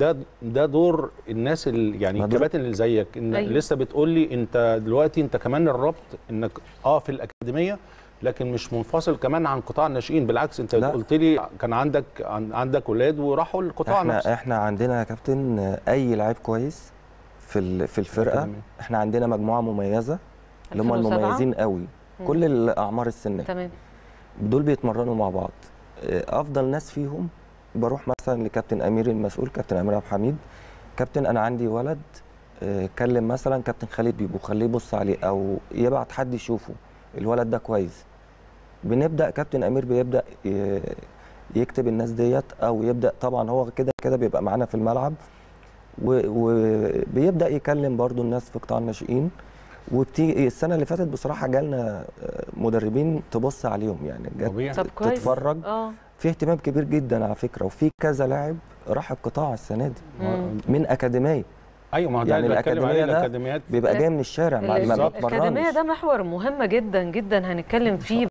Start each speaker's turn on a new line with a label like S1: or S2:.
S1: ده ده دور الناس اللي يعني
S2: ما ده-
S1: الكباتن اللي زيك ان
S3: أيوة.
S1: لسه بتقول لي انت دلوقتي انت كمان الربط انك اه في الاكاديميه لكن مش منفصل كمان عن قطاع الناشئين بالعكس انت
S2: لا.
S1: قلت لي كان عندك عن- عندك اولاد وراحوا القطاع نفسه
S2: احنا احنا عندنا يا كابتن آه، اي لعيب كويس في ال- في الفرقه
S1: الأكاديمية.
S2: احنا عندنا مجموعه مميزه اللي هم
S3: 2007.
S2: المميزين قوي
S3: مم.
S2: كل الاعمار السنيه
S3: تمام
S2: دول بيتمرنوا مع بعض آه، افضل ناس فيهم بروح مثلا لكابتن امير المسؤول كابتن امير عبد الحميد كابتن انا عندي ولد آه، كلم مثلا كابتن خالد بيبو خليه يبص عليه او يبعت حد يشوفه الولد ده كويس بنبدا كابتن امير بيبدا ي- يكتب الناس ديت او يبدا طبعا هو كده كده بيبقى معانا في الملعب و- وبيبدا يكلم برضو الناس في قطاع الناشئين وبتيجي السنه اللي فاتت بصراحه جالنا آه، مدربين تبص عليهم يعني جت
S1: طبيعي.
S3: طب كويس
S2: تتفرج
S3: اه
S2: في اهتمام كبير جدا على فكره وفي كذا لاعب راح القطاع السنه دي
S3: مم.
S2: من اكاديميه
S1: ايوه ما هو ده
S2: يعني
S1: اللي بتكلم عليه
S2: الأكاديمية ده
S1: الاكاديميات
S2: بيبقى
S3: ال-
S2: جاي من الشارع ما ما
S3: الأكاديمية
S2: بتمرنش
S3: ده محور مهم جدا جدا هنتكلم فيه